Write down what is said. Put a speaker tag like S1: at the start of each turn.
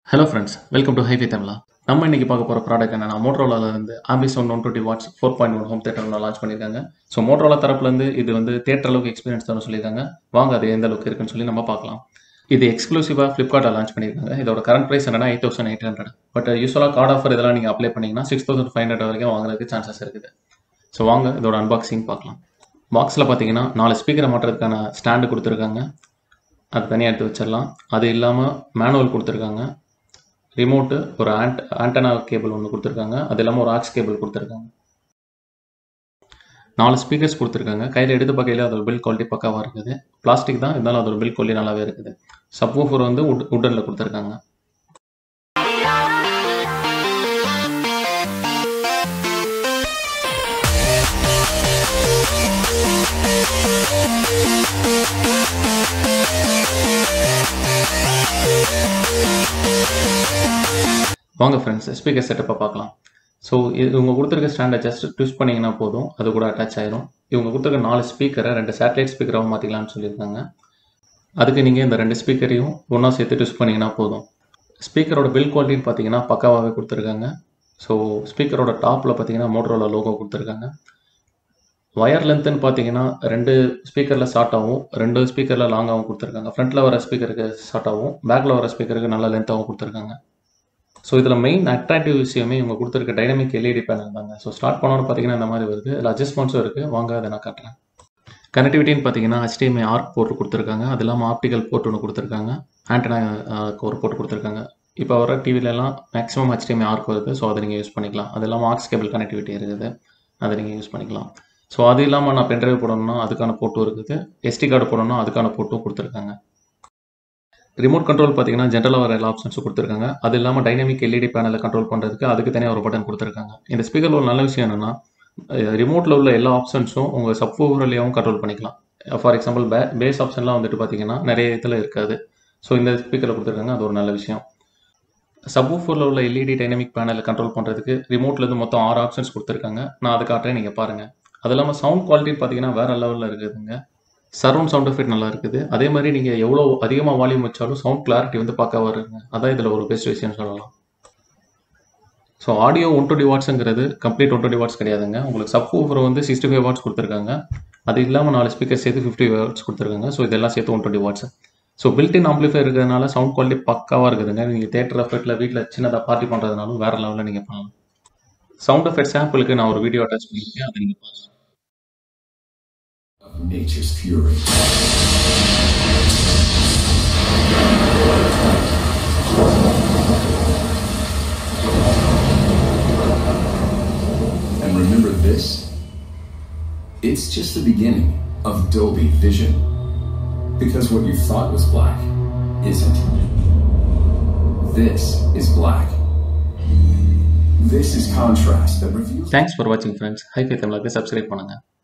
S1: Hello friends welcome to HiFi Tamizha நம்ம இன்னைக்கு பார்க்க போகிற ப்ராடக்ட் என்னன்னா மோட்ரோலால இருந்து ஆம்பிசோன் one twenty watts four point one home theatre launch பண்ணியிருக்காங்க ஸோ மோட்ரோலா தரப்புலேருந்து இது வந்து தேட்டர் அளவுக்கு எக்ஸ்பீரியன்ஸ் தரணும் சொல்லியிருக்காங்க வாங்க அது எந்த அளவுக்கு இருக்குன்னு சொல்லி நம்ம பார்க்கலாம் இது எக்ஸ்க்ளூசிவாக ஃப்ளிப்கார்ட்டில் லான்ச் பண்ணியிருக்காங்க இதோட கரண்ட் ப்ரைஸ் என்னன்னா eight thousand eight hundred but யூஸ்வலாக கார்டு ஆஃபர் இதெல்லாம் நீங்கள் அப்ளை பண்ணீங்கன்னா சிக்ஸ் தௌசண்ட் ஃபைவ் ஹண்ட்ரட் வரைக்கும் வாங்குறதுக்கு சான்சஸ் இருக்குது ஸோ வாங்க இதோட அன்பாக்சிங் பார்க்கலாம் பாக்ஸில் பார்த்தீங்கன்னா நாலு ஸ்பீக்கரை மாட்டுறதுக்கான ஸ்டாண்டு கொடுத்துருக்காங்க அது தனியாக எடுத்து வச்சிடலாம் அது இல்லாமல் மேனுவல் கொடுத்துருக்காங்க ரிமோட்டு ஒரு ஆண்ட் ஆண்டனா கேபிள் ஒன்று கொடுத்துருக்காங்க அது இல்லாமல் ஒரு ஆக்ஸ் கேபிள் கொடுத்துருக்காங்க நாலு ஸ்பீக்கர்ஸ் கொடுத்துருக்காங்க கையில் எடுத்து பார்க்கையில அதோட பில் குவாலிட்டி பக்காவாக இருக்குது பிளாஸ்டிக் தான் இருந்தாலும் அதோட பில் குவாலிட்டி நல்லாவே இருக்குது சப்வூஃபர் வந்து உட் உட்டனில் கொடுத்துருக்காங்க வாங்க ஃப்ரெண்ட்ஸ் ஸ்பீக்கர் செட்டப்பை பார்க்கலாம் ஸோ இது இவங்க கொடுத்துருக்க ஸ்டாண்டை ஜஸ்ட் ட்விஸ்ட் பண்ணிங்கன்னா போதும் அது கூட அட்டாச் ஆயிரும் இவங்க கொடுத்துருக்க நாலு ஸ்பீக்கரை ரெண்டு சேட்டலைட் ஸ்பீக்கராகவும் மாற்றிக்கலாம்னு சொல்லியிருக்காங்க அதுக்கு நீங்கள் இந்த ரெண்டு ஸ்பீக்கரையும் ஒன்றா சேர்த்து ட்விஸ்ட் பண்ணிங்கன்னா போதும் ஸ்பீக்கரோட பில் குவாலிட்டின்னு பார்த்தீங்கன்னா பக்காவாகவே கொடுத்துருக்காங்க ஸோ ஸ்பீக்கரோட டாப்பில் பார்த்தீங்கன்னா மோட்டரோட லோகோ கொடுத்துருக்காங்க ஒயர் லென்த்துன்னு பார்த்தீங்கன்னா ரெண்டு ஸ்பீக்கரில் ஷார்ட்டாகவும் ரெண்டு ஸ்பீக்கரில் லாங்காகவும் கொடுத்துருக்காங்க ஃப்ரண்ட்டில் வர ஸ்பீக்கருக்கு ஷார்ட்டாகவும் பேக்கில் வர ஸ்பீக்கருக்கு நல்ல லென்த்தாகவும் கொடுத்துருக்காங்க ஸோ இதில் மெயின் அட்ராக்டிவ் விஷயமே இவங்க கொடுத்துருக்க டைனமிக் எல்இடி பேனல் தாங்க ஸோ ஸ்டார்ட் பண்ணோன்னு பார்த்தீங்கன்னா இந்த மாதிரி வருது இதில் அட்ஜஸ்ட்மெண்ட்ஸும் இருக்குது வாங்க அதை நான் காட்டுறேன் கனெக்டிவிட்டின்னு பார்த்தீங்கன்னா HDMI ஆர்க் போர்ட் கொடுத்துருக்காங்க அது இல்லாமல் ஆப்டிக்கல் போர்ட் ஒன்று கொடுத்துருக்காங்க ஆண்டனா ஒரு போர்ட் கொடுத்துருக்காங்க இப்போ வர டிவிலெலாம் மேக்ஸிமம் HDMI ஆர்க் வருது ஸோ அதை நீங்கள் யூஸ் பண்ணிக்கலாம் அது இல்லாமல் ஆக்ஸ் கேபிள் கனெக்டிவிட்டி இருக்குது அதை நீங்கள் யூஸ் பண்ணிக்கலாம் ஸோ அது இல்லாமல் நான் பென்ட்ரைவ் போடணும்னா அதுக்கான போர்ட்டும் இருக்குது எஸ்டி கார்டு போடணும்னா அதுக்கான போர்ட்டும் கொடுத்துருக்காங்க ரிமோட் கண்ட்ரோல் பார்த்தீங்கன்னா ஜென்ரலாக வர எல்லா ஆப்ஷன்ஸும் கொடுத்துருக்காங்க அது இல்லாமல் டைனமிக் எல்இடி பேனலை கண்ட்ரோல் பண்ணுறதுக்கு அதுக்கு தனியாக ஒரு பட்டன் கொடுத்துருக்காங்க இந்த ஸ்பீக்கரில் ஒரு நல்ல விஷயம் என்னென்னா ரிமோட்டில் உள்ள எல்லா ஆப்ஷன்ஸும் உங்கள் சப்ஃபூவர்லேயும் கண்ட்ரோல் பண்ணிக்கலாம் ஃபார் எக்ஸாம்பிள் பே பேஸ் ஆப்ஷன்லாம் வந்துட்டு பார்த்தீங்கன்னா நிறைய இதில் இருக்காது ஸோ இந்த ஸ்பீக்கரில் கொடுத்துருக்காங்க அது ஒரு நல்ல விஷயம் சப்வூஃபரில் உள்ள எல்இடி டைனமிக் பேனலை கண்ட்ரோல் பண்ணுறதுக்கு ரிமோட்லேருந்து மொத்தம் ஆறு ஆப்ஷன்ஸ் கொடுத்துருக்காங்க நான் அதை காட்டுறேன் நீங்கள் பாருங்கள் அது இல்லாமல் சவுண்ட் குவாலிட்டி பார்த்தீங்கன்னா வேறு லெவலில் இருக்குதுங்க சரௌண்ட் சவுண்ட் எஃபெக்ட் நல்லா இருக்குது அதே மாதிரி நீங்கள் எவ்வளோ அதிகமாக வால்யூம் வச்சாலும் சவுண்ட் கிளாரிட்டி வந்து பார்க்க வருங்க அதான் இதில் ஒரு பெஸ்ட் விஷயம்னு சொல்லலாம் ஸோ ஆடியோ ஒன் டுவெண்ட்டி வாட்ஸுங்கிறது கம்ப்ளீட் ஒன் டுவெண்ட்டி வாட்ஸ் கிடையாதுங்க உங்களுக்கு சப் ஊஃபர் வந்து சிக்ஸ்டி ஃபைவ் வாட்ஸ் கொடுத்துருக்காங்க அது இல்லாமல் நாலு ஸ்பீக்கர் சேர்த்து ஃபிஃப்டி வாட்ஸ் கொடுத்துருக்காங்க ஸோ இதெல்லாம் சேர்த்து one twenty watts so built in amplify இருக்கிறதுனால சவுண்ட் குவாலிட்டி பக்காவாக இருக்குதுங்க நீங்கள் தேட்டர் எஃபெக்ட்டில் வீட்டில் சின்னதாக பார்ட்டி பண்ணுறதுனாலும் வேறு லெவலில் நீங்கள் பண்ணலாம் சவுண்ட் எஃபெக்ட் சாம்பிளுக்கு நான் ஒரு வீடியோ அட்டாச் பண்ணியிருக்கேன் அதை நீங்கள் பாருங்கள்
S2: of nature's fury. And remember this? It's just the beginning of Dolby Vision. Because what you thought was black isn't. This is black. This is contrast that reveals.
S1: Thanks for வாட்சிங் friends HiFi தமிழுக்கு subscribe பண்ணுங்கள்